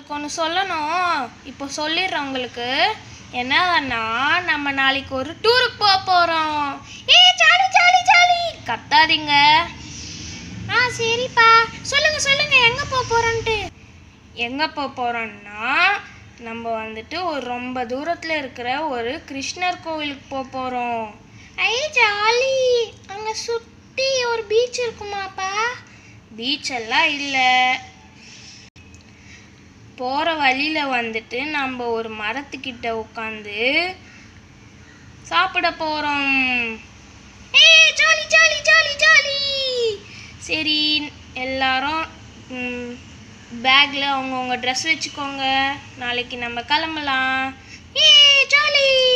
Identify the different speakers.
Speaker 1: உங்களுக்கு ஒன்று சொல்லணும் இப்போ சொல்லிடுறேன் உங்களுக்கு என்னன்னா நம்ம நாளைக்கு ஒரு டூருக்கு போக போகிறோம் ஏ ஜாலி ஜாலி ஜாலி கத்தாதீங்க ஆ சரிப்பா சொல்லுங்க சொல்லுங்க எங்கே போக போகிறோன்ட்டு எங்கே போக போகிறோன்னா நம்ம வந்துட்டு ஒரு ரொம்ப தூரத்தில் இருக்கிற ஒரு கிருஷ்ணர் கோவிலுக்கு போக போகிறோம் ஐ ஜாலி அங்கே சுற்றி ஒரு பீச் இருக்குமாப்பா பீச் எல்லாம் இல்லை போகிற வழியில் வந்துட்டு நம்ம ஒரு மரத்துக்கிட்ட உட்காந்து சாப்பிட போகிறோம் ஏ ஜாலி ஜாலி ஜாலி ஜாலி சரி எல்லாரும் பேக்கில் அவங்கவுங்க ட்ரெஸ் வச்சுக்கோங்க நாளைக்கு நம்ம கிளம்பலாம் ஏ ஜாலி